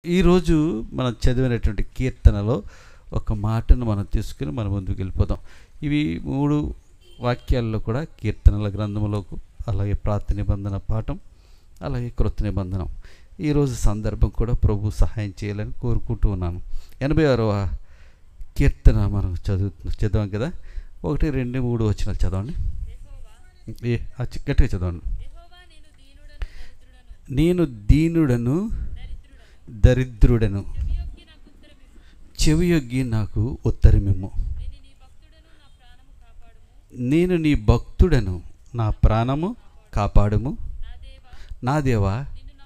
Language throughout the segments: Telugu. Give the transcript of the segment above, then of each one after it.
ఈరోజు మనం చదివినటువంటి కీర్తనలో ఒక మాటను మనం తీసుకుని మనం ముందుకు వెళ్ళిపోదాం ఇవి మూడు వాక్యాల్లో కూడా కీర్తనల గ్రంథంలోకి అలాగే ప్రార్థ నిబంధన పాఠం అలాగే కృత నిబంధనం ఈరోజు సందర్భం కూడా ప్రభు సహాయం చేయాలని కోరుకుంటూ ఉన్నాను ఎనభై ఆరవ కీర్తన మనం చదువు చదివాం కదా ఒకటి రెండు మూడు వచ్చిన చదవండి ఏ ఆ చిక్కటిగా చదవండి నేను దీనుడను దరిద్రుడను చెవియొగ్గి నాకు ఉత్తరమిమ్ము నేను నీ భక్తుడను నా ప్రాణము కాపాడుము నా దేవా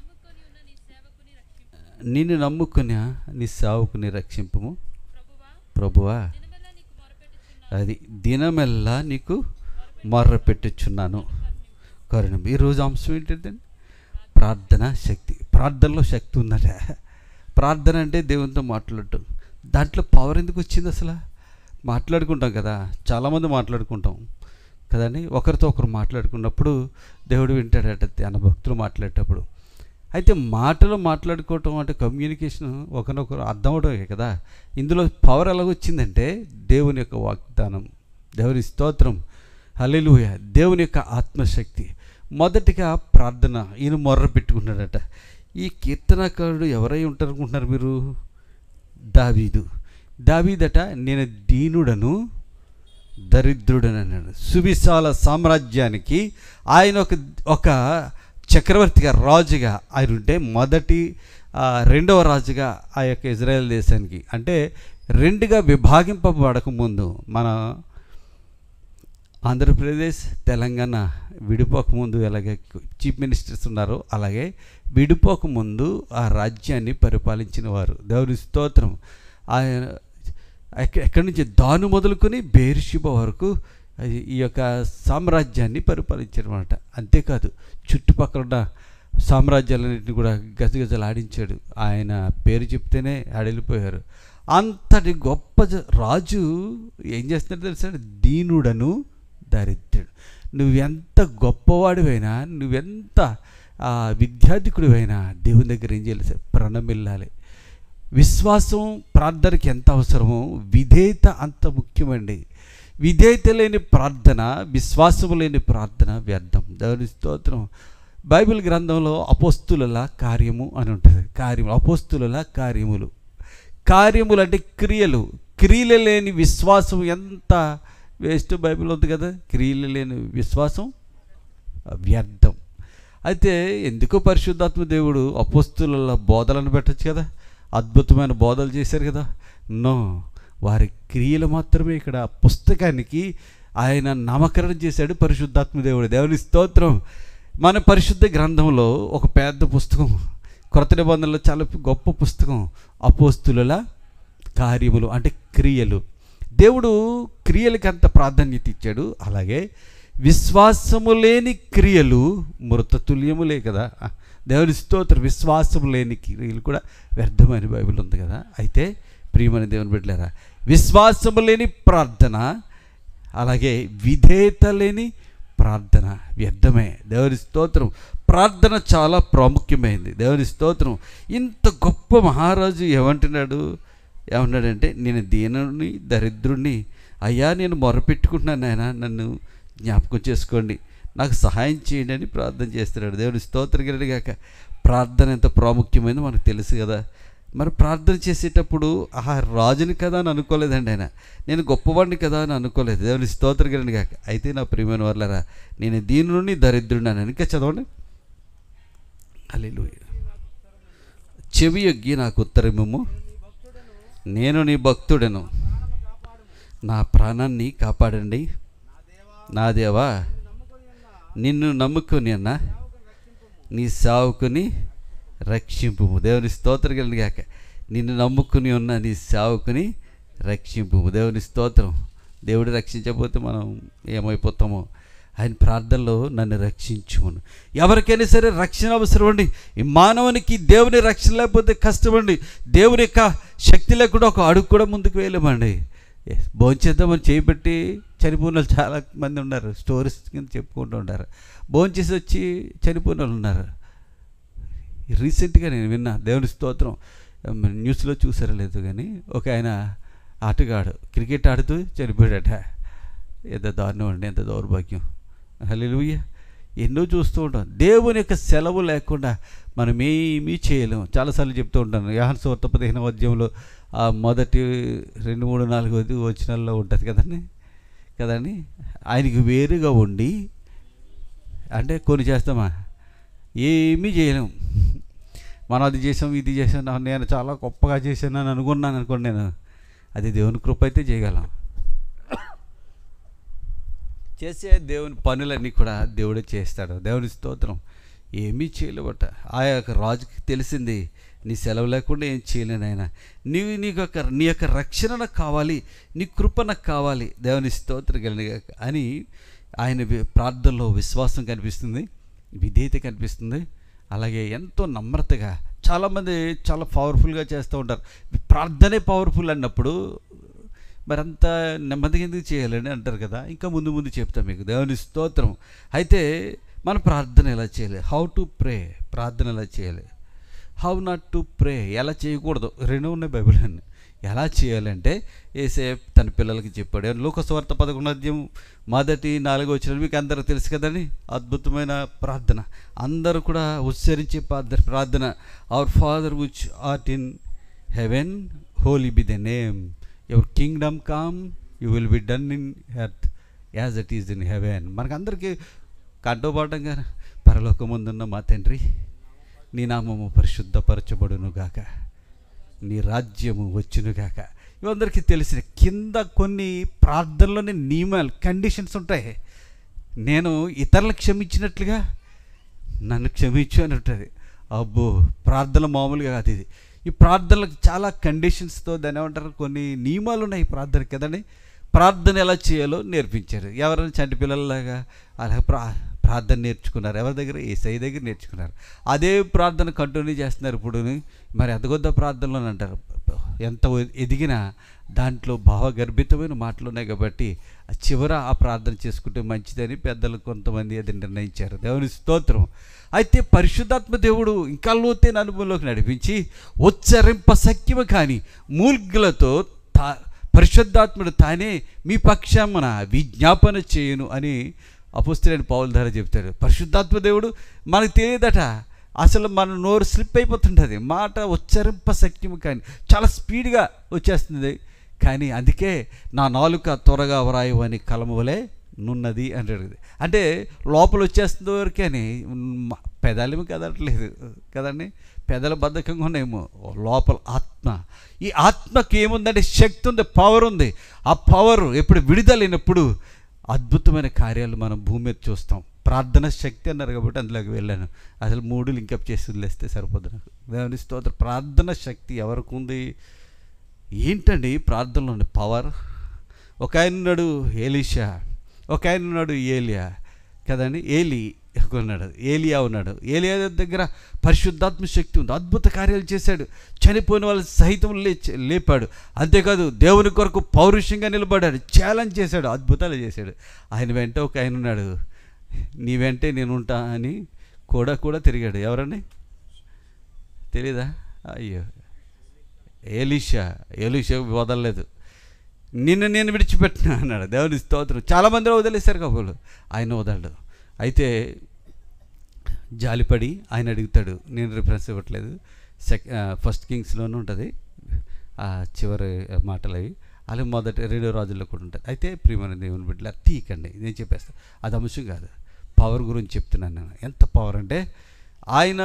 నిన్ను నమ్ముకుని నీ సేవకుని రక్షింపుము ప్రభువా అది దినమెల్లా నీకు మొర్ర పెట్టుచున్నాను కరుణం ఈరోజు అంశం ఏంటంటే ప్రార్థన శక్తి ప్రార్థనలో శక్తి ఉందట ప్రార్థన అంటే దేవునితో మాట్లాడటం దాంట్లో పవర్ ఎందుకు వచ్చింది అసలు మాట్లాడుకుంటాం కదా చాలామంది మాట్లాడుకుంటాం కదండి ఒకరితో ఒకరు మాట్లాడుకున్నప్పుడు దేవుడు వింటాడట తన భక్తులు మాట్లాడేటప్పుడు అయితే మాటలు మాట్లాడుకోవటం అంటే కమ్యూనికేషన్ ఒకరినొకరు అర్థం అవడమే కదా ఇందులో పవర్ ఎలాగొచ్చిందంటే దేవుని యొక్క వాగ్దానం దేవుని స్తోత్రం హల్లెలూయ దేవుని యొక్క ఆత్మశక్తి మొదటిగా ప్రార్థన ఈయన మొర్ర పెట్టుకున్నాడట ఈ కీర్తనకారుడు ఎవరై ఉంటారు అనుకుంటున్నారు మీరు దావీదు దావీదట నేను దీనుడను దరిద్రుడని అన్నాడు సువిశాల సామ్రాజ్యానికి ఆయన ఒక ఒక చక్రవర్తిగా రాజుగా ఆయన ఉంటే మొదటి ఆ, రెండవ రాజుగా ఆ యొక్క ఇజ్రాయెల్ దేశానికి అంటే రెండుగా విభాగింపబడక ముందు మన ఆంధ్రప్రదేశ్ తెలంగాణ విడిపోకముందు ఎలాగే చీఫ్ మినిస్టర్స్ ఉన్నారో అలాగే విడిపోకముందు ఆ రాజ్యాన్ని పరిపాలించిన వారు దేవుని స్తోత్రం ఆయన ఎక్క- ఎక్కడి నుంచి దాను మొదలుకొని బేర్షిబ వరకు ఈ- ఈ యొక్క సామ్రాజ్యాన్ని పరిపాలించారన్నమాట అంతేకాదు చుట్టుపక్కల ఉన్న సామ్రాజ్యాలన్నింటినీ కూడా గజగజలాడించాడు ఆయన పేరు చెప్తేనే అడిలిపోయారు అంతటి గొప్ప జ- రాజు ఏం చేస్తున్నాడు తెలుసా దీనుడను దరిద్రుడు నువ్వెంత గొప్పవాడివైనా నువ్వెంత ఆ, విద్యార్థికుడివైనా దేవుని దగ్గర ఏం చేయాలి సార్? ప్రణమిల్లాలి విశ్వాసం ప్రార్థనకి ఎంత అవసరమో విధేయత అంత ముఖ్యమండి విధేయత లేని ప్రార్థన విశ్వాసము లేని ప్రార్థన వ్యర్థం దేవుని స్తోత్రం బైబిల్ గ్రంథంలో అపోస్తుల కార్యము అని ఉంటుంది కార్యము అపోస్తుల కార్యములు కార్యములు అంటే క్రియలు క్రియలు లేని విశ్వాసం ఎంత వేస్ట్ బైబిల్ ఉంది కదా క్రియలు లేని విశ్వాసం వ్యర్థం అయితే ఎందుకో పరిశుద్ధాత్మ దేవుడు అపోస్తుల బోధలను పెట్టచ్చు కదా అద్భుతమైన బోధలు చేశారు కదా నో వారి క్రియలు మాత్రమే ఇక్కడ ఆ పుస్తకానికి ఆయన నామకరణం చేశాడు పరిశుద్ధాత్మ దేవుడు దేవుని స్తోత్రం మన పరిశుద్ధ గ్రంథంలో ఒక పెద్ద పుస్తకం కొత్త నిబంధనలో చాలా గొప్ప పుస్తకం అపోస్తుల కార్యములు అంటే క్రియలు దేవుడు క్రియలకి అంత ప్రాధాన్యత ఇచ్చాడు అలాగే విశ్వాసము లేని క్రియలు మృతతుల్యములే కదా దేవుని స్తోత్ర విశ్వాసము లేని క్రియలు కూడా వ్యర్థమైన బైబిల్ ఉంది కదా అయితే ప్రియమైన దేవుని బిడ్డలారా విశ్వాసము లేని ప్రార్థన అలాగే విధేయత లేని ప్రార్థన వ్యర్థమే దేవుని స్తోత్రం ప్రార్థన చాలా ప్రాముఖ్యమైంది దేవుని స్తోత్రం ఇంత గొప్ప మహారాజు ఏమంటున్నాడు ఏమన్నాడంటే నేను దీనుని దరిద్రుణ్ణి అయ్యా నేను మొరపెట్టుకుంటున్నాను ఆయన నన్ను జ్ఞాపకం చేసుకోండి నాకు సహాయం చేయండి అని ప్రార్థన చేస్తున్నాడు దేవుని స్తోత్రగిరడి గాక ప్రార్థన ఎంత ప్రాముఖ్యమైనదో మనకు తెలుసు కదా మరి ప్రార్థన చేసేటప్పుడు ఆ రాజుని కదా అని అనుకోలేదండి ఆయన నేను గొప్పవాడిని కదా అని అనుకోలేదు దేవుని స్తోత్రగిరడి గాక అయితే నా ప్రియమైన వాళ్ళరా నేను దీని నుండి దరిద్రుడిని ఇంకా చదవండి అల్లెలూయ చెవి యొగ్గి నాకు ఉత్తరము నేను నీ భక్తుడను నా ప్రాణాన్ని కాపాడండి నా దేవా నిన్ను నమ్ముకొని అన్న నీ సావుకుని రక్షింపు దేవుని స్తోత్రం కలిగాక నిన్ను నమ్ముకుని ఉన్న నీ సావుకుని రక్షింపు దేవుని స్తోత్రం దేవుడు రక్షించకపోతే మనం ఏమైపోతామో ఆయన ప్రార్థనలో నన్ను రక్షించుమును ఎవరికైనా సరే రక్షణ అవసరం అండి ఈ మానవునికి దేవుని రక్షణ లేకపోతే కష్టమండి దేవుని యొక్క శక్తి లేకుండా ఒక అడుగు కూడా ముందుకు వేయలేమండి భోంచేద్దామని చేయబెట్టి చనిపోయిన వాళ్ళు చాలా మంది ఉన్నారు స్టోరీస్ కింద చెప్పుకుంటూ ఉంటారు భోంచేసి వచ్చి చనిపోయిన వాళ్ళు ఉన్నారు రీసెంట్గా నేను విన్నా దేవుని స్తోత్రం మరి న్యూస్లో చూసారో లేదు కానీ ఒక ఆయన ఆటగాడు క్రికెట్ ఆడుతూ చనిపోయాడట ఎంత దారుణం అండి ఎంత దౌర్భాగ్యం హల్లెలూయ ఎన్నో చూస్తూ ఉంటాం దేవుని యొక్క సెలవు లేకుండా మనం ఏమీ చేయలేము చాలాసార్లు చెప్తూ ఉంటాను యాహన్ సోర్త పదిహేను అధ్యాయంలో ఆ మొదటి రెండు మూడు నాలుగు వచనాల్లో ఉంటుంది కదండి కదండి ఆయనకి వేరుగా ఉండి అంటే కొన్ని చేస్తామా ఏమీ చేయలేము మనం అది చేసాం ఇది చేసాం నా- నేను చాలా గొప్పగా చేశాను అని అనుకున్నాను అనుకోండి నేను అది దేవుని కృప అయితే చేయగలం చేసే దేవుని పనులన్నీ కూడా దేవుడే చేస్తాడు దేవుని స్తోత్రం ఏమీ చేయలేవట ఆ యొక్క రాజుకి తెలిసింది నీ సెలవు లేకుండా ఏం చేయలేను ఆయన నీ నీకు ఒక నీ యొక్క రక్షణ నాకు కావాలి నీ కృప నాకు కావాలి దేవుని స్తోత్రం కలిగి అని ఆయన వి- ప్రార్థనలో విశ్వాసం కనిపిస్తుంది విధేయత కనిపిస్తుంది అలాగే ఎంతో నమ్రతగా చాలామంది చాలా పవర్ఫుల్గా చేస్తూ ఉంటారు ప్రార్థనే పవర్ఫుల్ అన్నప్పుడు మరి అంత నెమ్మదిగా ఎందుకు చేయాలని అంటారు కదా ఇంకా ముందు ముందు చెప్తాం మీకు దేవుని స్తోత్రం అయితే మన ప్రార్థన ఎలా చేయాలి హౌ టు ప్రే ప్రార్థన ఎలా చేయాలి హౌ నాట్ టు ప్రే ఎలా చేయకూడదు రెండు ఉన్నాయి బైబిల్ అన్ని ఎలా చేయాలంటే ఏసే తన పిల్లలకి చెప్పాడు లోకస్వార్త పదకొండు అధ్యాయం మొదటి నాలుగో వచ్చిన మీకు అందరూ తెలుసు కదండి అద్భుతమైన ప్రార్థన అందరూ కూడా ఉచ్చరించే ప్రార్థన ప్రార్థన our father which art in heaven holy be the name your kingdom come you will be done in earth as it is in heaven మనకందరికీ కంటోపాఠంగా పరలోకముందున్న మా తండ్రి నీ నామము పరిశుద్ధపరచబడును గాక నీ రాజ్యము వచ్చును గాక ఇవందరికీ తెలిసిన కింద కొన్ని ప్రార్థనలోని నియమాలు కండిషన్స్ ఉంటాయి నేను ఇతరులకు క్షమించినట్లుగా నన్ను క్షమించు అని ఉంటుంది అబ్బో ప్రార్థన మామూలుగా కాదు ఇది ఈ ప్రార్థనలకు చాలా కండిషన్స్తో దాని ఏమంటారు కొన్ని నియమాలు ఉన్నాయి ఈ ప్రార్థన కదండి ప్రార్థన ఎలా చేయాలో నేర్పించారు ఎవరైనా చంటి పిల్లల్లాగా అలా ప్రా ప్రార్థన నేర్చుకున్నారు ఎవరి దగ్గర ఏసై దగ్గర నేర్చుకున్నారు అదే ప్రార్థన కంటిన్యూ చేస్తున్నారు ఇప్పుడు మరి ఎంతకొద్ద ప్రార్థనలో అంటారు ఎంత ఎదిగినా దాంట్లో భావగర్భితమైన మాటలు ఉన్నాయి కాబట్టి ఆ చివర ఆ ప్రార్థన చేసుకుంటే మంచిదని పెద్దలు కొంతమంది అది నిర్ణయించారు దేవుని స్తోత్రం అయితే పరిశుద్ధాత్మ దేవుడు ఇంకా లోతైన అనుభవంలోకి నడిపించి ఉచ్చరింప సఖ్యము కానీ మూల్గులతో తా పరిశుద్ధాత్ముడు తానే మీ పక్షమున విజ్ఞాపన చేయను అని అపుస్తులైన పౌల ధర చెప్తాడు పరిశుద్ధాత్మ దేవుడు మనకు తెలియదట అసలు మన నోరు స్లిప్ అయిపోతుంటుంది మాట ఉచ్చరింప సఖ్యము కానీ చాలా స్పీడ్గా వచ్చేస్తుంది కానీ అందుకే నా నాలుక త్వరగా వ్రాయు అని కలము వలె నున్నది అని అడిగింది అంటే లోపల వచ్చేస్తుంది వరకేని మ- పెదాలేమో కదట్లేదు కదండి పెదల బద్ధకంగా ఉన్నాయేమో లోపల ఆత్మ ఈ ఆత్మకి ఏముందంటే శక్తి ఉంది పవర్ ఉంది ఆ పవర్ ఎప్పుడు విడుదలైనప్పుడు అద్భుతమైన కార్యాలు మనం భూమి మీద చూస్తాం ప్రార్థన శక్తి అన్నారు కాబట్టి అందులోకి వెళ్ళాను అసలు మూడు లింకప్ చేసి వదిలేస్తే సరిపోదు నాకు దేవుని స్తోత్ర ప్రార్థన శక్తి ఎవరికి ఉంది ఏంటండి ప్రార్థనలో ఉండే పవర్ ఒక ఆయన ఉన్నాడు ఏలీషా ఒక ఆయన ఉన్నాడు ఏలియా కదండి ఏలి ఉన్నాడు ఏలియా ఉన్నాడు ఏలియా దగ్గర పరిశుద్ధాత్మ శక్తి ఉంది అద్భుత కార్యాలు చేశాడు చనిపోయిన వాళ్ళు సహితం లేచి లేపాడు అంతేకాదు దేవుని కొరకు పౌరుషంగా నిలబడాడు ఛాలెంజ్ చేశాడు అద్భుతాలు చేశాడు ఆయన వెంట ఒక ఆయన ఉన్నాడు నీ వెంటే నేను ఉంటా అని కూడా కూడా తిరిగాడు ఎవరండి తెలీదా అయ్యో ఏలీషా ఏలీషా వదలలేదు నిన్ను నేను విడిచిపెట్టిన అన్నాడు దేవుని స్తోత్రం చాలామంది వదిలేశారు కబులు ఆయన వదలడు అయితే జాలిపడి ఆయన అడుగుతాడు నేను రిఫరెన్స్ ఇవ్వట్లేదు సెక్ ఫస్ట్ కింగ్స్లోనూ ఉంటుంది ఆ చివరి మాటలు అవి అలాగే మొదటి రెండో రాజుల్లో కూడా ఉంటుంది అయితే ప్రియమైన దేవుని బిడ్డల తీకండి నేను చెప్పేస్తాను అది అంశం కాదు పవర్ గురించి చెప్తున్నాను నేను ఎంత పవర్ అంటే ఆయన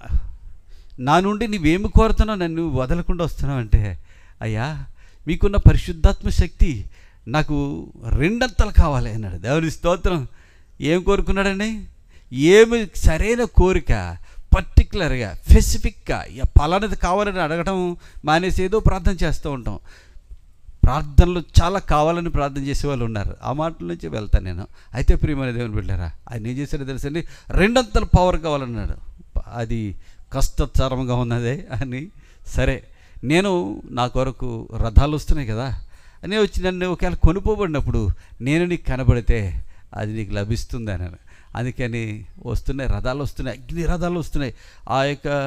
నా నుండి నువ్వేమి కోరుతున్నావు నన్ను వదలకుండా వస్తున్నావు అంటే అయ్యా మీకున్న పరిశుద్ధాత్మ శక్తి నాకు రెండంతలు కావాలి అన్నాడు దేవుని స్తోత్రం ఏం కోరుకున్నాడండి ఏమి సరైన కోరిక పర్టికులర్గా స్పెసిఫిక్గా ఇక పలానది కావాలని అడగడం మానేసి ఏదో ప్రార్థన చేస్తూ ఉంటాం ప్రార్థనలు చాలా కావాలని ప్రార్థన చేసే వాళ్ళు ఉన్నారు ఆ మాటల నుంచి వెళ్తాను నేను అయితే ప్రియమైన దేవుని బిడ్డారా ఆయన ఏం చేశాడో తెలుసండి రెండంతల పవర్ కావాలన్నాడు అది కష్టతరంగా ఉన్నదే అని సరే నేను నా కొరకు రథాలు వస్తున్నాయి కదా అని వచ్చి నన్ను ఒకవేళ కొనుక్కోబడినప్పుడు నేను నీకు కనబడితే అది నీకు లభిస్తుంది అని అందుకని వస్తున్నాయి రథాలు వస్తున్నాయి అగ్ని రథాలు వస్తున్నాయి ఆ యొక్క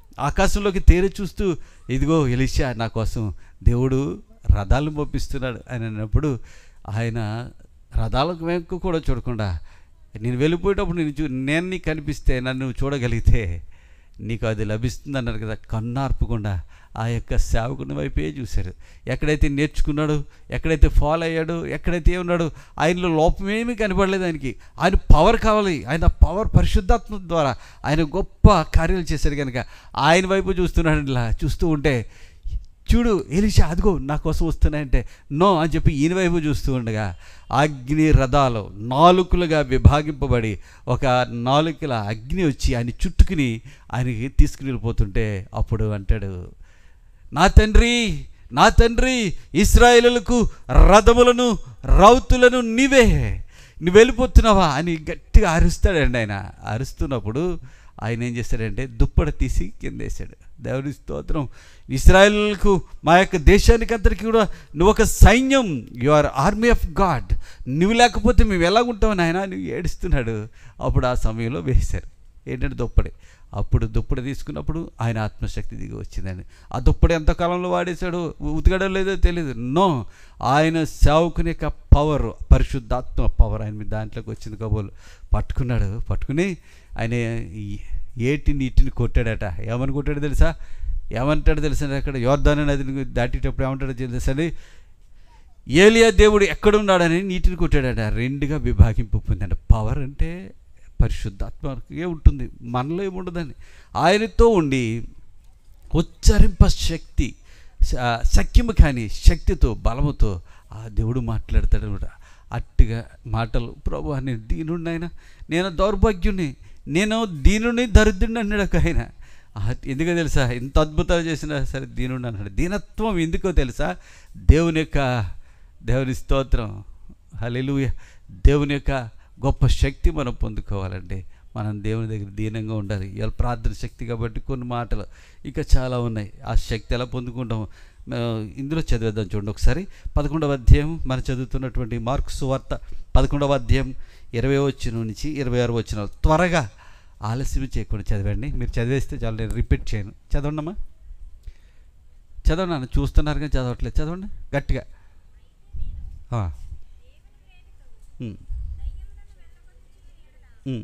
ఆకాశంలోకి తేరి చూస్తూ ఇదిగో ఎలిషా నా కోసం దేవుడు రథాలను పంపిస్తున్నాడు అని అన్నప్పుడు ఆయన రథాలకు వెంకు కూడా చూడకుండా నేను వెళ్ళిపోయేటప్పుడు నేను చూ నేను నీకు కనిపిస్తే నన్ను చూడగలిగితే నీకు అది లభిస్తుంది అన్నారు కదా కన్నార్పకుండా ఆ యొక్క సేవకుని వైపే చూశారు ఎక్కడైతే నేర్చుకున్నాడు ఎక్కడైతే ఫాలో అయ్యాడు ఎక్కడైతే ఉన్నాడు ఆయనలో లోపమేమీ కనపడలేదు ఆయనకి ఆయన పవర్ కావాలి ఆయన పవర్ పరిశుద్ధాత్మ ద్వారా ఆయన గొప్ప కార్యాలు చేశారు కనుక ఆయన వైపు చూస్తున్నాడు ఇలా చూస్తూ ఉంటే చూడు ఎలిషా అదిగో నా కోసం వస్తున్నాయంటే నో అని చెప్పి ఈయన వైపు చూస్తూ ఉండగా అగ్ని రథాలు నాలుకలుగా విభాగింపబడి ఒక నాలుకల అగ్ని వచ్చి ఆయన చుట్టుకుని ఆయనకి తీసుకుని వెళ్ళిపోతుంటే అప్పుడు అంటాడు నా తండ్రి నా తండ్రి ఇస్రాయేలులకు రథములను రౌతులను నీవే నువ్వు వెళ్ళిపోతున్నావా అని గట్టిగా అరుస్తాడండి ఆయన అరుస్తున్నప్పుడు ఆయన ఏం చేస్తాడంటే దుప్పడ తీసి కిందేశాడు దేవుడి స్తోత్రం ఇస్రాయేల్కు మా యొక్క దేశానికి అందరికీ కూడా నువ్వు ఒక సైన్యం you are army of God నువ్వు లేకపోతే మేము ఎలా ఉంటావు నాయన నువ్వు ఏడుస్తున్నాడు అప్పుడు ఆ సమయంలో వేశారు ఏంటంటే దుప్పటి అప్పుడు దుప్పటి తీసుకున్నప్పుడు ఆయన ఆత్మశక్తి దిగి వచ్చిందండి ఆ దుప్పటి ఎంతకాలంలో వాడేశాడు ఉతకడం లేదో తెలియదు నో ఆయన సేవకుని యొక్క పవర్ పరిశుద్ధాత్మ పవర్ ఆయన మీద దాంట్లోకి వచ్చింది కబోలు పట్టుకున్నాడు పట్టుకుని ఆయన ఈ ఏటి నీటిని కొట్టాడట ఏమని కొట్టాడు తెలుసా ఏమంటాడు తెలుసా అక్కడ యోర్ధాన నదిని దాటేటప్పుడు ఏమంటాడో తెలుసని ఏలియా దేవుడు ఎక్కడున్నాడని నీటిని కొట్టాడట రెండుగా విభాగింపు పొందాడు పవర్ అంటే పరిశుద్ధాత్మకే ఉంటుంది మనలో ఏముండదని ఆయనతో ఉండి ఉచ్చరింప శక్తి శ- సఖ్యము కానీ శక్తితో బలముతో ఆ దేవుడు మాట్లాడతాడు కూడా అట్టిగా మాటలు ప్రభు నేను దీనుడిని ఆయన నేను దౌర్భాగ్యుని నేను దీనుని దరిద్రుని అన్నాడు ఒక ఆయన ఆ, ఎందుకో తెలుసా ఇంత అద్భుతాలు చేసినా సరే దీనుడు అన్నాడు దీనత్వం ఎందుకో తెలుసా దేవుని యొక్క దేవుని స్తోత్రం హల్లెలూయ దేవుని యొక్క గొప్ప శక్తి మనం పొందుకోవాలంటే మనం దేవుని దగ్గర దీనంగా ఉండాలి ఇవాళ ప్రార్థన శక్తి కాబట్టి కొన్ని మాటలు ఇక చాలా ఉన్నాయి ఆ శక్తి ఎలా పొందుకుంటాం ఆ, ఇందులో చదివేద్దాం చూడండి ఒకసారి పదకొండవ అధ్యాయం మనం చదువుతున్నటువంటి మార్క్స్ సువార్త పదకొండవ అధ్యాయం ఇరవై వచ్చిన నుంచి ఇరవై ఆరు వచ్చిన త్వరగా ఆలస్యం చేయకుండా చదవండి మీరు చదివేస్తే చాలా నేను రిపీట్ చేయను చదవండమ్మా చదవండి అన్న చూస్తున్నారు కానీ చదవట్లేదు చదవండి గట్టిగా ఆ. ఉమ్. ఉమ్.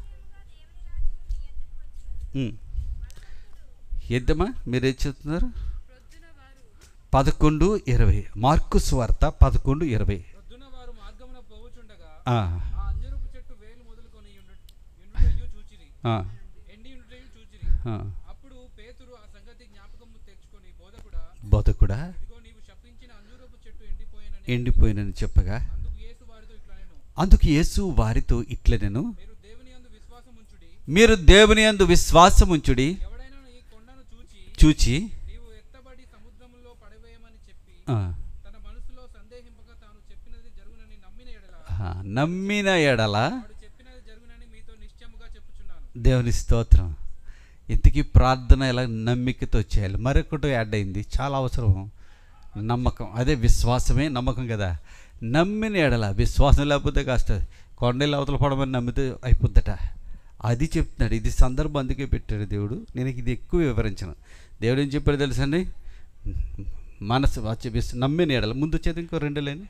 ఉమ్. ఏంటమ్మా మీరు ఏం చెప్తున్నారు పదకొండు ఇరవై మార్కు స్వార్త పదకొండు ఇరవై ప్రొద్దున వారు మార్గమున పోవుచుండగా ఆ, ఆ అంజరపు చెట్టు వేలు మొదలుకొని యుండు- యుండుటయు చూచిరి ఆ, ఎండి యుండుటయు చూచిరి ఆ. అప్పుడు పేతురు ఆ సంగతి జ్ఞాపకము తెచ్చుకొని బోధకుడా బతుకుడా ఇదిగో నీవు శపించిన అంజూరపు చెట్టు ఎండిపోయినని ఎండిపోయినని చెప్పగా అందుకు యేసు వారితో ఇట్లా నేను అందుకు యేసు వారితో ఇట్ల నేను మీరు దేవుని యందు విశ్వాసం ఉంచుడి మీరు దేవుని యందు విశ్వాసముంచుడి ఎవడైనా ఈ కొండను చూచి చూచి నీవు ఎత్తబడి సముద్రములో పడవేయమని చెప్పి ఆ, తన మనసులో సందేహింపక తాను చెప్పినది జరుగునని నమ్మిన ఎడల ఆ, నమ్మిన ఎడల వాడు చెప్పినది జరుగునని మీతో నిశ్చయముగా చెప్పుచున్నాను దేవుని స్తోత్రం ఇంతకీ ప్రార్థన ఎలా నమ్మికతో చేయాలి మరొకటి యాడ్ అయింది చాలా అవసరం నమ్మకం అదే విశ్వాసమే నమ్మకం కదా నమ్మిన ఎడల విశ్వాసం లేకపోతే కాస్త కొండలు అవతల పడమని నమ్మితే అయిపోద్దట అది చెప్తున్నాడు ఇది సందర్భం అందుకే పెట్టాడు దేవుడు నేను ఇది ఎక్కువ వివరించను దేవుడు ఏం చెప్పాడు తెలుసండి మనసు వచ్చి విస్- నమ్మిన ఎడల ముందు వచ్చేది ఇంకో రెండు లైన్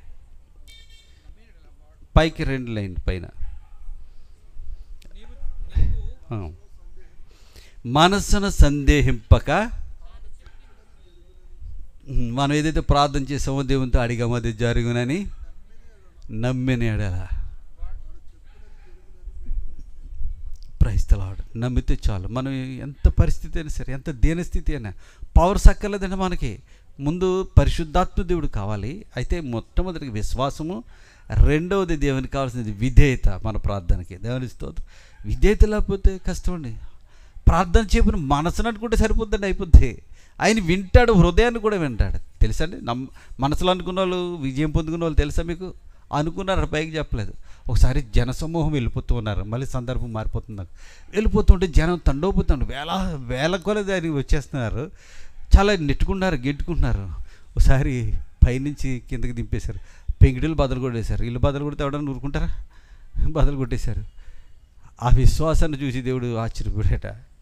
పైకి రెండు లైన్ పైన నీవు నీవు ఆ. మనసును సందేహింపక ఉమ్, మనం ఏదైతే ప్రార్థన చేసామో దేవునితో అడిగామో అది జరుగునని నమ్మిన ఎడల ప్రైస్తలాడు నమ్మితే చాలు మనం ఎంత పరిస్థితి అయినా సరే ఎంత దీనస్థితి అయినా పవర్ సక్కర్లేదండి మనకి ముందు పరిశుద్ధాత్మ దేవుడు కావాలి అయితే మొట్టమొదటికి విశ్వాసము రెండవది దేవునికి కావాల్సింది విధేయత మన ప్రార్థనకి దేవుని స్తోత్రం విధేయత లేకపోతే కష్టం అండి ప్రార్థన చెప్పిన మనసును అనుకుంటే సరిపోద్దండి అయిపోద్ది ఆయన వింటాడు హృదయాన్ని కూడా వింటాడు తెలుసా అండి నమ్ మనసులో అనుకున్న వాళ్ళు విజయం పొందుకున్న వాళ్ళు తెలుసా మీకు అనుకున్నారు పైకి చెప్పలేదు ఒకసారి జనసమూహం వెళ్ళిపోతూ ఉన్నారు మళ్ళీ సందర్భం మారిపోతుంది నాకు వెళ్ళిపోతుంటే జనం తండోపోతుండ్రు వేల వేల కొలది ఆయన వచ్చేస్తున్నారు చాలా నెట్టుకున్నారు గెంటుకుంటున్నారు ఒకసారి పైనుంచి కిందకి దింపేశారు పెంగిడిలు బదులు కొట్టేశారు ఇల్లు బదులు కొడితే ఎవడన్నా ఊరుకుంటారా బదులు కొట్టేశారు ఆ విశ్వాసాన్ని చూసి దేవుడు ఆశ్చర్యపోయాట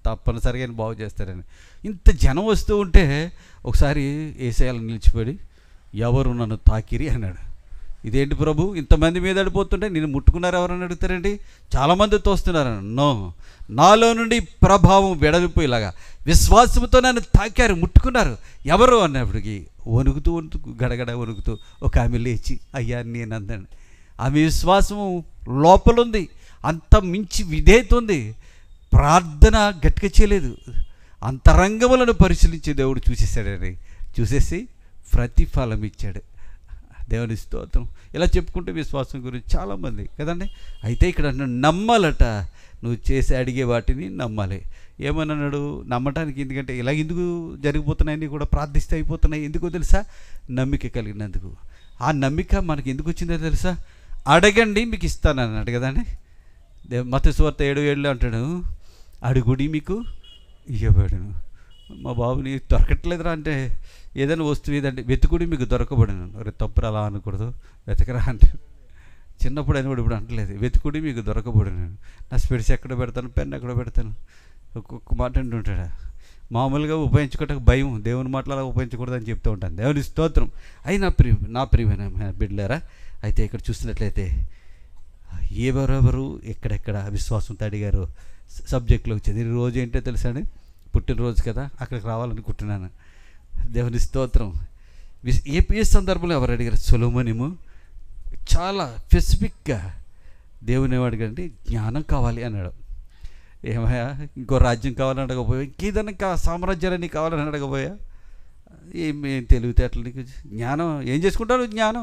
తప్పనిసరిగా ఆయన బాగు చేస్తారని ఇంత జనం వస్తూ ఉంటే ఒకసారి ఏసయాలు నిలిచిపడి ఎవరు నన్ను తాకిరి అన్నాడు ఇదేంటి ప్రభు ఇంతమంది మీద అడిపోతుంటే నేను ముట్టుకున్నారు ఎవరని అడుగుతారండి చాలామంది తోస్తున్నారు నో నాలో నుండి ప్రభావం వెడలిపోయేలాగా విశ్వాసంతో నన్ను తాకారు ముట్టుకున్నారు ఎవరు అన్నప్పటికీ వణుకుతూ వణుకుతూ గడగడ వణుకుతూ ఒక ఆమె లేచి అయ్యా నేను అందండి ఆమె విశ్వాసము లోపలుంది అంత మించి విధేయత ఉంది ప్రార్థన గట్టిగా చేయలేదు అంతరంగములను పరిశీలించి దేవుడు చూసేసాడని చూసేసి ప్రతిఫలం ఇచ్చాడు దేవుని స్తోత్రం ఇలా చెప్పుకుంటే విశ్వాసం గురించి చాలామంది కదండి అయితే ఇక్కడ నువ్వు నమ్మాలట నువ్వు చేసి అడిగే వాటిని నమ్మాలి ఏమన్నాడు నమ్మటానికి ఎందుకంటే ఇలా ఎందుకు జరిగిపోతున్నాయని కూడా ప్రార్థిస్తే అయిపోతున్నాయి ఎందుకో తెలుసా నమ్మిక కలిగినందుకు ఆ నమ్మిక మనకి ఎందుకు వచ్చిందో తెలుసా అడగండి మీకు ఇస్తాను అన్నాడు కదండి దేవ్ మత సువార్త ఏడు ఏళ్ళు అంటాడు అడుగుడి మీకు ఇవ్వబడును మా బాబుని దొరకట్లేదురా అంటే ఏదైనా వస్తువు ఏదంటే వెతుకుడి మీకు దొరకబడును అరే తప్పురు అలా అనకూడదు వెతకరా అంటే చిన్నప్పుడు అని కూడా ఇప్పుడు అంటలేదు వెతుకుడి మీకు దొరకబడును నా స్పెడ్స్ ఎక్కడ పెడతాను పెన్ ఎక్కడ పెడతాను ఒక్కొక్క మాట అంటుంటాడు మామూలుగా ఉపయోగించుకోవటానికి భయం దేవుని మాటలు అలా ఉపయోగించకూడదని చెప్తూ ఉంటాను దేవుని స్తోత్రం అయి నా ప్రియ నా ప్రియమైన బిడ్డలారా అయితే ఇక్కడ చూసినట్లయితే ఎవరెవరు ఎక్కడెక్కడ విశ్వాసంతో అడిగారు సబ్జెక్ట్లో వచ్చింది ఈ రోజు ఏంటో తెలుసా అండి పుట్టినరోజు కదా అక్కడికి రావాలనుకుంటున్నాను దేవుని స్తోత్రం విస్- ఏ ఏ సందర్భంలో ఎవరు అడిగారు సొలోమనిము చాలా స్పెసిఫిక్గా దేవుని ఏం అడిగారంటే జ్ఞానం కావాలి అన్నాడు ఏమయ్యా ఇంకో రాజ్యం కావాలని అడగపోయా ఇంకేదన్నా కా సామ్రాజ్యాలని కావాలని అడగపోయా ఏం ఏం తెలివితేటలు నీకు జ్ఞానం ఏం చేసుకుంటారు జ్ఞానం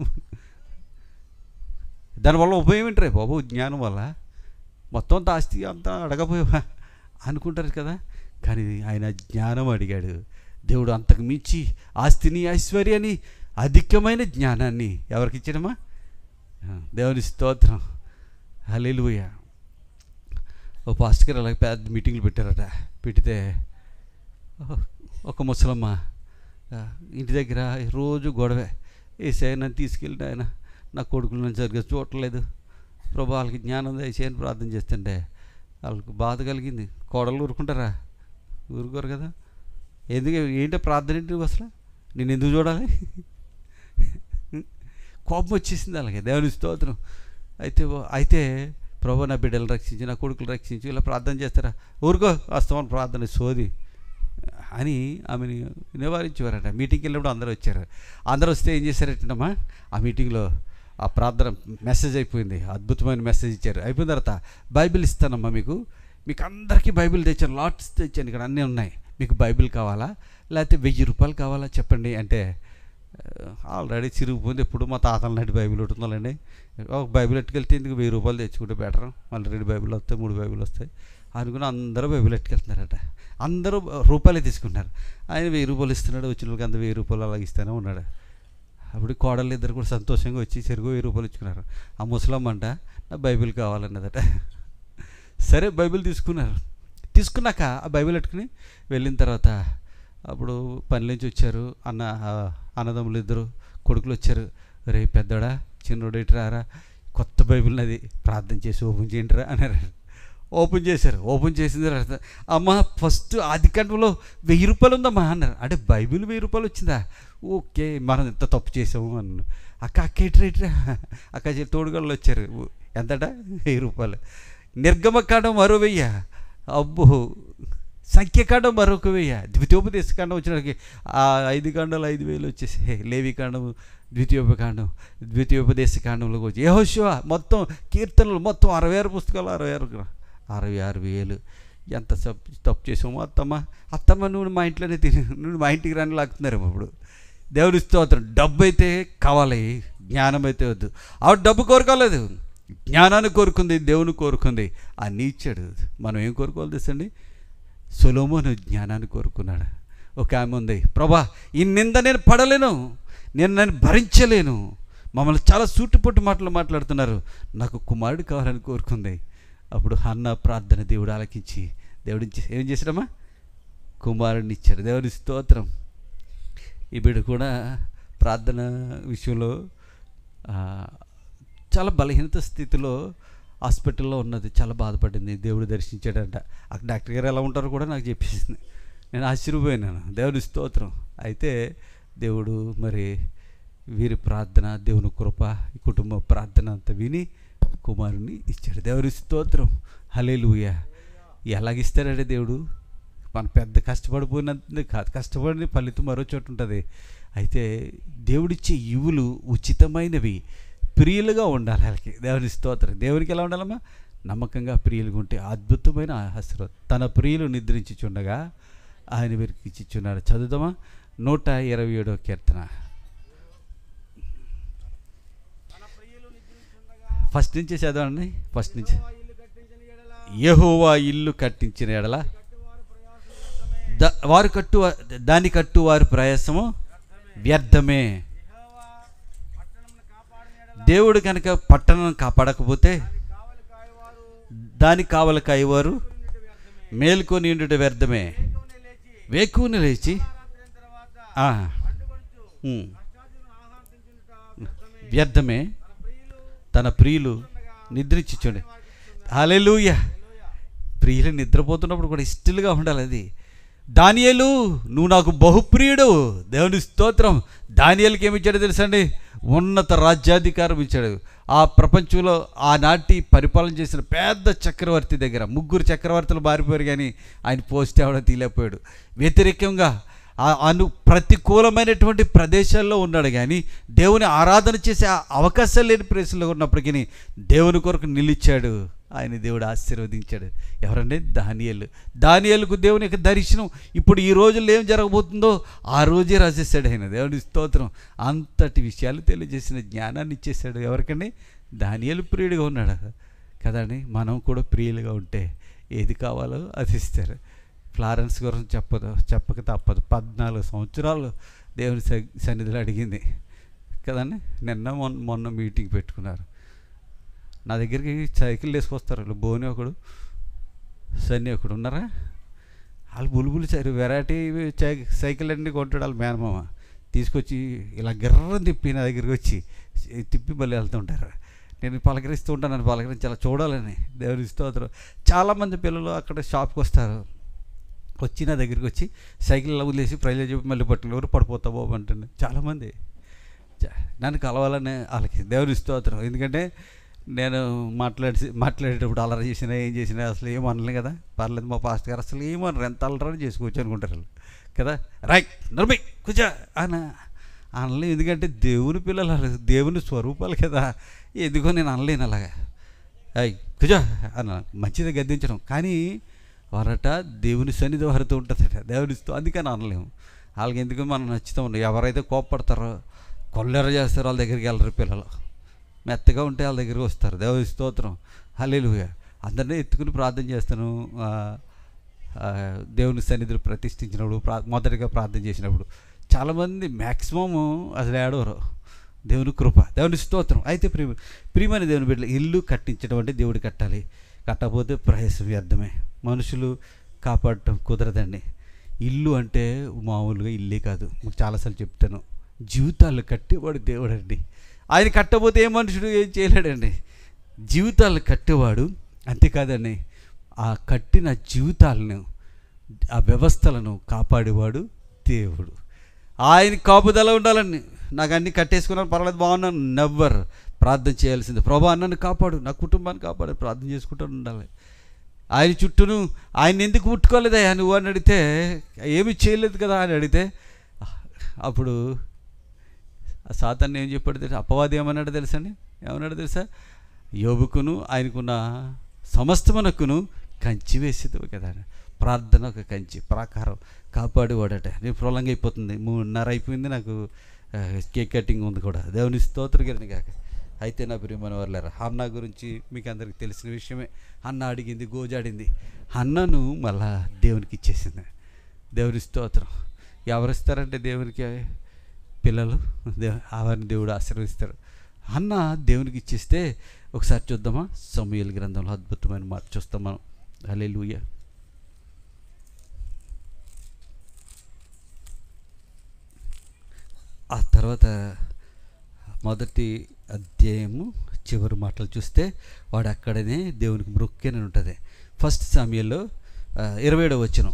దానివల్ల ఉపయోగం ఏంటరే బాబు జ్ఞానం వల్ల మొత్తం అంత ఆస్తి అంతా అడగపోయావా అనుకుంటారు కదా కానీ ఆయన జ్ఞానం అడిగాడు దేవుడు అంతకు మించి ఆస్తిని ఐశ్వర్యాన్ని అధికమైన జ్ఞానాన్ని ఎవరికి ఇచ్చాడమ్మా ఆ, దేవుని స్తోత్రం హల్లెలూయ ఓ పాస్టర్ గారు అలాగే పెద్ద మీటింగ్లు పెట్టారట పెడితే ఓ- ఒక ముసలమ్మ ఆ, ఇంటి దగ్గర రోజు గొడవే ఏసే నన్ను తీసుకెళ్ళి ఆయన నా కొడుకులు నన్ను సరిగ్గా చూడట్లేదు ప్రభు వాళ్ళకి జ్ఞానం దయచేయని ప్రార్థన చేస్తుంటే వాళ్ళకి బాధ కలిగింది కోడలు ఊరుకుంటారా ఊరుకోరు కదా ఎందుకు ఏంటో ప్రార్థన ఏంటి నువ్వు అసలు నేను ఎందుకు చూడాలి కోపం వచ్చేసింది అలాగే దేవుని స్తోత్రం అయితే ఓ- అయితే ప్రభు నా బిడ్డలు రక్షించి నా కొడుకులు రక్షించి ఇలా ప్రార్థన చేస్తారా ఊరుకో వాస్తవం ప్రార్థన సోది అని ఆమెని నివారించేవారట మీటింగ్కి వెళ్ళినప్పుడు అందరూ వచ్చారు అందరూ వస్తే ఏం చేశారటమ్మా ఆ మీటింగ్లో ఆ ప్రార్థన మెసేజ్ అయిపోయింది అద్భుతమైన మెసేజ్ ఇచ్చారు అయిపోయిన తర్వాత బైబిల్ ఇస్తానమ్మా మీకు మీకు అందరికీ బైబిల్ తెచ్చాను లాట్స్ తెచ్చాను ఇక్కడ అన్నీ ఉన్నాయి మీకు బైబిల్ కావాలా లేకపోతే వెయ్యి రూపాయలు కావాలా చెప్పండి అంటే ఆల్రెడీ చిరిగిపోయింది ఎప్పుడు మా తాతల నాటి బైబిల్ ఉంటుందండి ఒక బైబిల్ ఎట్టుకెళ్తే ఎందుకు వెయ్యి రూపాయలు తెచ్చుకుంటే బెటర్ మళ్ళీ రెండు బైబిల్ వస్తాయి మూడు బైబిల్ వస్తాయి అనుకుని అందరూ బైబిల్ ఎట్టుకెళ్తున్నారట అందరూ రూపాయలే తీసుకున్నారు ఆయన వెయ్యి రూపాయలు ఇస్తున్నాడు వచ్చిన వాళ్ళకి అంత వెయ్యి రూపాయలు అలాగ ఇస్తూనే ఉన్నాడు అప్పుడు కోడళ్ళు ఇద్దరు కూడా సంతోషంగా వచ్చి చెరుగు వెయ్యి రూపాయలు ఇచ్చుకున్నారు ఆ ముసలమ్మ అంట నా బైబిల్ కావాలన్నదట సరే బైబిల్ తీసుకున్నారు తీసుకున్నాక ఆ బైబిల్ పెట్టుకుని వెళ్ళిన తర్వాత అప్పుడు పని నుంచి వచ్చారు అన్న ఆ అన్నదమ్ములు ఇద్దరు కొడుకులు వచ్చారు రే పెద్దోడా చిన్నోడు ఇటు రారా కొత్త బైబిల్ నది ప్రార్థన చేసి ఓపెన్ చేయండిరా అన్నారు ఓపెన్ చేశారు ఓపెన్ చేసిన తర్వాత అమ్మ ఫస్ట్ ఆది కంటంలో వెయ్యి రూపాయలు ఉందమ్మా అన్నారు అంటే బైబిల్ వెయ్యి రూపాయలు వచ్చిందా ఓకే మనం ఎంత తప్పు చేసాము అన్నాను అక్క అక్క ఇట్రా ఇట్రా అక్క చె- తోడుగళ్ళు వచ్చారు ఊ, ఎంతట వెయ్యి రూపాయలు నిర్గమకాండం మరో వెయ్య అబ్బో సంఖ్యకాండం మరొక వెయ్య ద్వితీయోపదేశ కాండం వచ్చినకి ఆ ఐదు కాండాలు ఐదు వేలు వచ్చేసి లేవి కాండం ద్వితీయోపకాండం ద్వితీయోపదేశ కాండంలోకి వచ్చి యెహోషువ మొత్తం కీర్తనలు మొత్తం అరవై ఆరు పుస్తకాలు అరవై ఆరు గ్రా- అరవై ఆరు వేలు ఎంత తప్పు తప్పు చేసాము అత్తమ్మ అత్తమ్మ నువ్వు మా ఇంట్లోనే తిని నువ్వు మా ఇంటికి రాని లాగుతున్నారేమో ఇప్పుడు దేవుడి స్తోత్రం డబ్బు అయితే కావాలి జ్ఞానం అయితే వద్దు ఆవిడ డబ్బు కోరుకోలేదు జ్ఞానాన్ని కోరుకుంది దేవుని కోరుకుంది అన్నీ ఇచ్చాడు మనం ఏం కోరుకోవాలి తెలుసండి సొలోమోను జ్ఞానాన్ని కోరుకున్నాడు ఒక ఆమె ఉంది ప్రభా ఈ నింద నేను పడలేను నేను నేను భరించలేను మమ్మల్ని చాలా సూటిపొట్టు మాటలు మాట్లాడుతున్నారు నాకు కుమారుడు కావాలని కోరుకుంది అప్పుడు అన్న ప్రార్థన దేవుడు ఆలకించి దేవుడు ఇచ్చి- ఏం చేశాడమ్మా కుమారుడిని ఇచ్చాడు దేవుడి స్తోత్రం ఈ బిడ్డ కూడా ప్రార్థన విషయంలో ఆ, చాలా బలహీనత స్థితిలో హాస్పిటల్లో ఉన్నది చాలా బాధపడింది దేవుడు దర్శించాడంట అక్కడ డాక్టర్ గారు ఎలా ఉంటారో కూడా నాకు చెప్పేసింది నేను ఆశ్చర్యపోయినాను దేవుని స్తోత్రం అయితే దేవుడు మరి వీరి ప్రార్థన దేవుని కృప ఈ కుటుంబ ప్రార్థన అంతా విని కుమారుని ఇచ్చాడు దేవుని స్తోత్రం హలేలుయ ఎలాగిస్తాడంటే దేవుడు మన పెద్ద కష్టపడిపోయినంత కాదు కష్టపడిన ఫలితం మరో చోట ఉంటుంది అయితే దేవుడిచ్చే ఇవులు ఉచితమైనవి ప్రియులుగా ఉండాలి వాళ్ళకి దేవుని స్తోత్రం దేవునికి ఎలా ఉండాలమ్మా నమ్మకంగా ప్రియులుగా ఉంటే అద్భుతమైన ఆశీర్వాదం తన ప్రియులు నిద్రించుచుండగా ఆయన వీరికి ఇచ్చిచున్నాడు చదువుదామా నూట ఇరవై ఏడో కీర్తన తన ప్రియులు నిద్రించుండగా ఫస్ట్ నుంచి చదవండి ఫస్ట్ నుంచి యెహోవా ఇల్లు కట్టించిన ఎడల యెహోవా ఇల్లు కట్టించిన ఎడల కట్టువారు ప్రయాసం వ్యర్థమే ద వారు కట్టు దాని కట్టు వారి ప్రయాసము వ్యర్థమే యెహోవా పట్టణమును కాపాడిన ఎడల దేవుడు కనుక పట్టణం కాపాడకపోతే దాని కావలి కాయవారు దానికి కావల కాయవారు ఉండుట వ్యర్థమే మేల్కొని ఉండుట వ్యర్థమే వేకువనే లేచి వేకుని లేచి రాత్రి అయిన తర్వాత ఆ, పండుకొనుచు ఉమ్, కష్టార్జితను ఆహారం తించుట వ్యర్థమే వ్యర్థమే తన ప్రియులు తన ప్రియులు నిద్రించుచుండి హల్లెలూయా ప్రియులు నిద్రపోతున్నప్పుడు కూడా ఇష్టలుగా ఉండాలి అది దానియలు నువ్వు నాకు బహుప్రియుడు దేవుని స్తోత్రం దానియలకి ఏమి ఇచ్చాడో తెలుసండి ఉన్నత రాజ్యాధికారం ఇచ్చాడు ఆ ప్రపంచంలో ఆనాటి పరిపాలన చేసిన పెద్ద చక్రవర్తి దగ్గర ముగ్గురు చక్రవర్తులు మారిపోయారు కానీ ఆయన పోస్ట్ ఎవడో తీలేకపోయాడు వ్యతిరేకంగా ఆ అను ప్రతికూలమైనటువంటి ప్రదేశాల్లో ఉన్నాడు కానీ దేవుని ఆరాధన చేసే ఆ అవకాశం లేని ప్లేసుల్లో ఉన్నప్పటికీ దేవుని కొరకు నిలిచాడు ఆయన దేవుడు ఆశీర్వదించాడు ఎవరంటే దానియలు దానియలకు దేవుని యొక్క దర్శనం ఇప్పుడు ఈ రోజుల్లో ఏం జరగబోతుందో ఆ రోజే రాసేసాడు ఆయన దేవుని స్తోత్రం అంతటి విషయాలు తెలియజేసిన జ్ఞానాన్ని ఇచ్చేసాడు ఎవరికండి దానియలు ప్రియుడిగా ఉన్నాడు కదండి మనం కూడా ప్రియులుగా ఉంటే ఏది కావాలో అది ఇస్తారు ఫ్లారెన్స్ గురించి చెప్పదు చెప్పక తప్పదు పద్నాలుగు సంవత్సరాలు దేవుని స- సన్నిధిలో అడిగింది కదండి నిన్న మొన్న మొన్న మీటింగ్ పెట్టుకున్నారు నా దగ్గరికి సైకిల్ వేసుకొస్తారు వీళ్ళు బోని ఒకడు సన్ని ఒకడు ఉన్నారా వాళ్ళు బులుబులు సరి వెరైటీ చై- సైకిల్ అన్నీ కొంటాడు వాళ్ళ మేనమామ తీసుకొచ్చి ఇలా గిర్రం తిప్పి నా దగ్గరికి వచ్చి తిప్పి మళ్ళీ వెళ్తుంటారు నేను పలకరిస్తూ ఉంటాను నన్ను పలకరించి అలా చూడాలని దేవుని స్తోత్రం చాలామంది పిల్లలు అక్కడ షాప్కి వస్తారు వచ్చి నా దగ్గరికి వచ్చి సైకిల్ ఇలా వదిలేసి ప్రైవేట్ చెప్పి మళ్ళీ పట్టుకుని ఎవరు పడిపోతా బాబు అంటుండే చాలామంది చ- నన్ను కలవాలని వాళ్ళకి దేవుని స్తోత్రం ఎందుకంటే నేను మాట్లాడి మాట్లాడేటప్పుడు అలర చేసినా ఏం చేసినా అసలు ఏం అనలే కదా పర్లేదు మా పాస్టర్ గారు అసలు ఏమనరు ఎంత అలరని చేసుకోవచ్చు అనుకుంటారు వాళ్ళు కదా రైట్ నర్మై కూర్చో అన అనలేదు ఎందుకంటే దేవుని పిల్లలు వాళ్ళు దేవుని స్వరూపాలు కదా ఎందుకో నేను అనలేను అలాగా అయ్ కుజా అన్న మంచిది గద్దించడం కానీ వారట దేవుని సన్నిధి వారితో ఉంటుందట దేవునితో అందుకని అనలేము వాళ్ళకి ఎందుకు మనం నచ్చుతూ ఉండే ఎవరైతే కోప్పడతారో కొల్లెర చేస్తారో వాళ్ళ దగ్గరికి వెళ్ళరు పిల్లలు మెత్తగా ఉంటే వాళ్ళ దగ్గరికి వస్తారు దేవుని స్తోత్రం హల్లెలూయా అందరినీ ఎత్తుకుని ప్రార్థన చేస్తాను ఆ, ఆ, దేవుని సన్నిధిలో ప్రతిష్ఠించినప్పుడు ప్రా మొదటిగా ప్రార్థన చేసినప్పుడు చాలామంది మ్యాక్సిమం అసలు ఏడవరు దేవుని కృప దేవుని స్తోత్రం అయితే ప్రియ ప్రియమైన దేవుని బిడ్డలు ఇల్లు కట్టించడం అంటే దేవుడు కట్టాలి కట్టకపోతే ప్రయాసం వ్యర్థమే మనుషులు కాపాడటం కుదరదండి ఇల్లు అంటే మామూలుగా ఇల్లే కాదు మీకు చాలాసార్లు చెప్తాను జీవితాలు కట్టేవాడు దేవుడు అండి ఆయన కట్టకపోతే ఏ మనుషుడు ఏం చేయలేడండి జీవితాలు కట్టేవాడు అంతేకాదండి ఆ కట్టిన జీవితాలను ఆ వ్యవస్థలను కాపాడేవాడు దేవుడు ఆయన కాపుదల ఉండాలండి నాకు అన్ని కట్టేసుకున్నాను పర్వాలేదు బాగున్నాను నెవ్వర్ ప్రార్థన చేయాల్సింది ప్రభా నన్ను కాపాడు నా కుటుంబాన్ని కాపాడు ప్రార్థన చేసుకుంటూ ఉండాలి ఆయన చుట్టూను ఆయన ఎందుకు ముట్టుకోలేదయ్యా నువ్వు అని అడిగితే ఏమీ చేయలేదు కదా అని అడిగితే అప్పుడు ఆ సాతాన్ని ఏం చెప్పాడు తెలుసా అపవాది ఏమన్నాడు తెలుసండి ఏమన్నాడు తెలుసా యోబుకును ఆయనకున్న సమస్తమునకును కంచి వేసేది కదా ప్రార్థన ఒక కంచి ప్రాకారం కాపాడేవాడట నేను ప్రొలంగ్ అయిపోతుంది మూడున్నర అయిపోయింది నాకు ఆ, కేక్ కటింగ్ ఉంది కూడా దేవుని స్తోత్రగిరిని కాక అయితే నా ప్రియమైన వాళ్ళారా హన్నా గురించి మీకు అందరికి తెలిసిన విషయమే అన్న అడిగింది గోజాడింది అన్నను మళ్ళా దేవునికి ఇచ్చేసింది దేవుని స్తోత్రం ఎవరిస్తారంటే దేవునికి పిల్లలు దేవు వారిని దేవుడు ఆశీర్వదిస్తారు అన్న దేవునికి ఇచ్చేస్తే ఒకసారి చూద్దామా సమయల గ్రంథంలో అద్భుతమైన మాట చూస్తాం మనం హలే ఆ తర్వాత మొదటి అధ్యాయము చివరి మాటలు చూస్తే వాడు అక్కడనే దేవునికి మొక్కేనని ఉంటుంది ఫస్ట్ సమయంలో ఇరవై ఏడవ వచ్చిన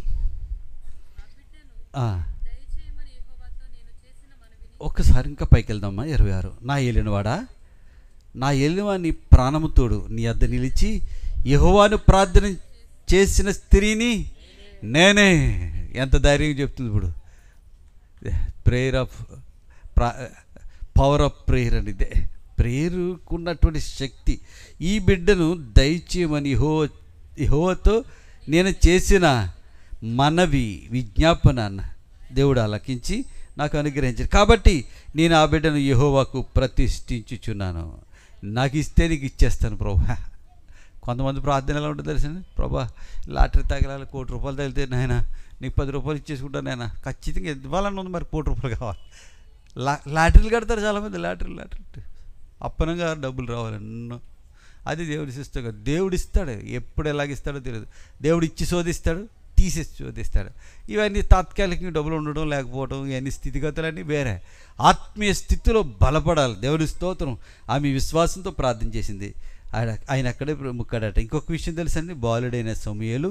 దయచేయమని యెహోవాతో నేను చేసిన మనవిని ఒక్కసారి ఇంకా పైకి వెళ్దామా ఇరవై ఆరు నా ఏలినవాడా నా ఏలినవా నీ ప్రాణముతోడు నీ అద్ద నిలిచి యెహోవాను ప్రార్థన చేసిన స్త్రీని నేనే ఎంత ధైర్యం చెప్తుంది ఇప్పుడు ప్రేయర్ ఆఫ్ ప్రా పవర్ ఆఫ్ ప్రేయర్ అని ఇదే ప్రేయర్కు ఉన్నటువంటి శక్తి ఈ బిడ్డను దయచేయమని యహో యహోవతో నేను చేసిన మనవి విజ్ఞాపన దేవుడు ఆలకించి నాకు అనుగ్రహించారు కాబట్టి నేను ఆ బిడ్డను యహోవాకు ప్రతిష్ఠించుచున్నాను నాకు ఇస్తే నీకు ఇచ్చేస్తాను ప్రభా కొంతమంది ప్రార్థన ఎలా ఉంటుంది తెలిసిన ప్రభా లాటరీ తగలాలి కోటి రూపాయలు తగిలితే నాయన నీకు పది రూపాయలు ఇచ్చేసుకుంటాను నాయన ఖచ్చితంగా ఇవ్వాలని ఉంది మరి కోటి రూపాయలు కావాలి లా లాటరీలు కడతారు చాలామంది లాటరీలు లాటరీ అప్పనంగా డబ్బులు రావాలి ఎన్నో అది దేవుడి సిస్టమ్ కాదు దేవుడు ఇస్తాడు ఎప్పుడు ఎలాగిస్తాడో తెలియదు దేవుడు ఇచ్చి శోధిస్తాడు తీసేసి శోధిస్తాడు ఇవన్నీ తాత్కాలికంగా డబ్బులు ఉండడం లేకపోవడం ఇవన్నీ స్థితిగతులన్నీ వేరే ఆత్మీయ స్థితిలో బలపడాలి దేవుడి స్తోత్రం ఆమె విశ్వాసంతో ప్రార్థన చేసింది ఆయన ఆయన అక్కడే ముక్కాడట ఇంకొక విషయం తెలుసండి బాలుడైన సమయలు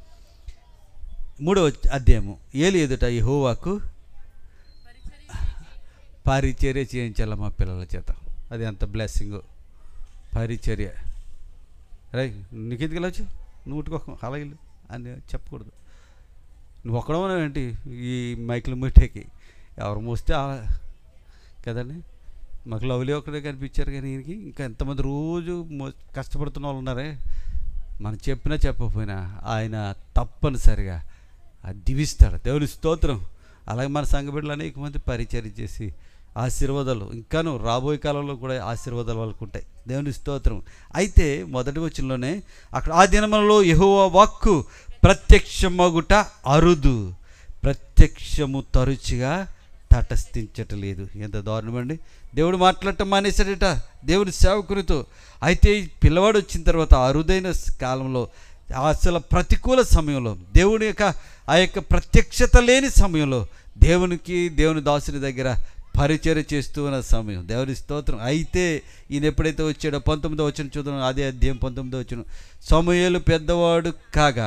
మూడవ అధ్యాయము ఏలు ఎదుట యెహోవాకు పరిచర్య చేయించాలి మా పిల్లల చేత అది ఎంత బ్లెస్సింగ్ పరిచర్య రై నీకెందుకు ఇలా వచ్చి నువ్వు ఉట్టుకోక అలా ఇల్లు అని చెప్పకూడదు నువ్వు ఒక్కడో ఏంటి ఈ మైకులు ముట్టేకి ఎవరు మోస్తే ఆ- కదండి మాకు లవ్లీ ఒక్కడే కనిపించారు కానీ ఈయనకి ఇంకా ఎంతమంది రోజు మో- కష్టపడుతున్న వాళ్ళు ఉన్నారే మనం చెప్పినా చెప్పకపోయినా ఆయన తప్పనిసరిగా అది దివిస్తాడు దేవుని స్తోత్రం అలాగే మన సంఘ బిడ్డలు అనేక మంది పరిచయం చేసి ఆశీర్వాదాలు ఇంకాను రాబోయే కాలంలో కూడా ఆశీర్వాదాలు వాళ్ళకు ఉంటాయి దేవుని స్తోత్రం అయితే మొదటి వచనంలోనే అక్కడ ఆ దినములలో యెహోవా వాక్కు ప్రత్యక్షమగుట అరుదు ప్రత్యక్షము తరచుగా తటస్థించటలేదు ఎంత దారుణమండి దేవుడు మాట్లాడటం మానేశాడట దేవుని సేవకునితో అయితే ఈ పిల్లవాడు వచ్చిన తర్వాత అరుదైన స్- కాలంలో అసలు ప్రతికూల సమయంలో దేవుని యొక్క ఆ యొక్క ప్రత్యక్షత లేని సమయంలో దేవునికి దేవుని దాసుని దగ్గర పరిచర్య చేస్తూ ఉన్న సమయం దేవుని స్తోత్రం అయితే ఈయన ఎప్పుడైతే వచ్చాడో పంతొమ్మిదో వచ్చిన చూద్దాం అదే అధ్యాయం పంతొమ్మిదో వచ్చిన సమయలు పెద్దవాడు కాగా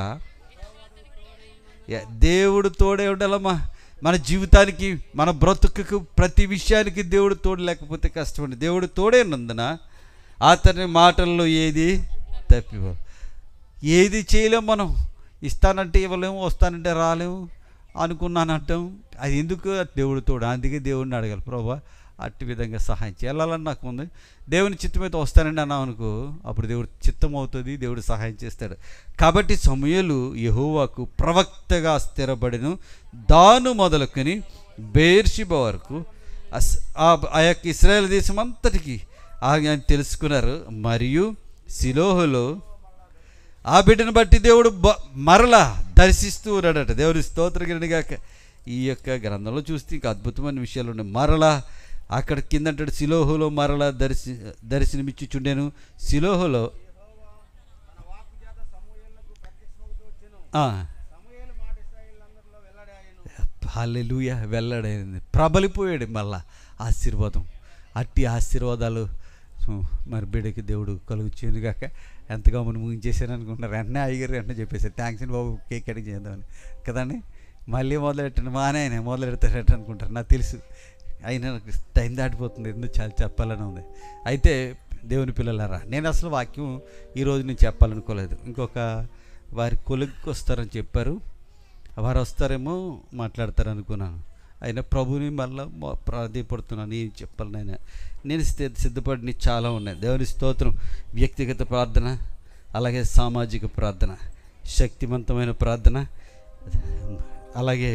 యా- దేవుడు తోడే ఉండాలమ్మా మన జీవితానికి మన బ్రతుకుకు ప్రతి విషయానికి దేవుడు తోడు లేకపోతే కష్టమండి దేవుడు తోడే ఉన్నందున అతని మాటల్లో ఏది తప్పిపో ఏది చేయలేము మనం ఇస్తానంటే ఇవ్వలేము వస్తానంటే రాలేము అనుకున్నానంటాం అది ఎందుకు దేవుడు తోడు అందుకే దేవుడిని అడగాలి ప్రభా అట్టి విధంగా సహాయం చేయాలని నాకు ఉంది దేవుని చిత్తమైతే వస్తానండి అన్నాం అనుకో అప్పుడు దేవుడు చిత్తం అవుతుంది దేవుడు సహాయం చేస్తాడు కాబట్టి సమయలు యెహోవాకు ప్రవక్తగా స్థిరపడిను దాను మొదలుకొని బేర్షిబ వరకు అస్- ఆ ఆ యొక్క ఇస్రాయేల్ దేశం అంతటికి ఆయన తెలుసుకున్నారు మరియు సిలోహులో ఆ బిడ్డను బట్టి దేవుడు బ- మరలా దర్శిస్తూ ఉన్నాడట దేవుడి స్తోత్రగిరినిగాక ఈ యొక్క గ్రంథంలో చూస్తే ఇంకా అద్భుతమైన విషయాలు ఉన్నాయి మరలా అక్కడ కిందంటాడు సిలోహులో మరలా దర్శి దర్శనమిచ్చుచుండెను సిలోహులో హాలెలూయ వెల్లడైంది ప్రబలిపోయాడు మళ్ళా ఆశీర్వాదం అట్టి ఆశీర్వాదాలు ఉ, మరి బిడ్డకి దేవుడు కలుగు చేయను కాక ఎంతగా మనం ముగించేసాను అనుకుంటున్నారు వెంటనే అయ్యారు వెంటనే చెప్పేశారు థ్యాంక్స్ అండి బాబు కేక్ కటింగ్ చేద్దామని కదండి మళ్ళీ మొదలెట్టండి మా ఆయన మొదలు పెడతారట అనుకుంటారు నాకు తెలుసు అయినా నాకు టైం దాటిపోతుంది ఎందుకు చాలా చెప్పాలని ఉంది అయితే దేవుని పిల్లలారా నేను అసలు వాక్యం ఈరోజు నేను చెప్పాలనుకోలేదు ఇంకొక వారి కొలుగుకి వస్తారని చెప్పారు వారు వస్తారేమో మాట్లాడతారు అనుకున్నాను అయినా ప్రభుని మళ్ళీ ప్రాధాయపడుతున్నాను ఏం చెప్పాలి నేను నేను సిద్ధ- సిద్ధపడిన చాలా ఉన్నాయి దేవుని స్తోత్రం వ్యక్తిగత ప్రార్థన అలాగే సామాజిక ప్రార్థన శక్తివంతమైన ప్రార్థన అలాగే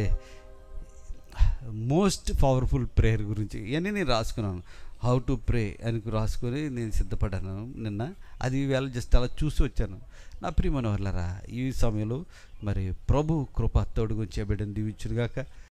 మోస్ట్ పవర్ఫుల్ ప్రేయర్ గురించి ఇవన్నీ నేను రాసుకున్నాను హౌ టు ప్రే అని రాసుకొని నేను సిద్ధపడ్డాను నిన్న అది వేళ జస్ట్ అలా చూసి వచ్చాను నా ప్రియమైన వాళ్ళరా ఈ సమయంలో మరి ప్రభు కృప తోడుగు చేయబడిన దీవించుగాక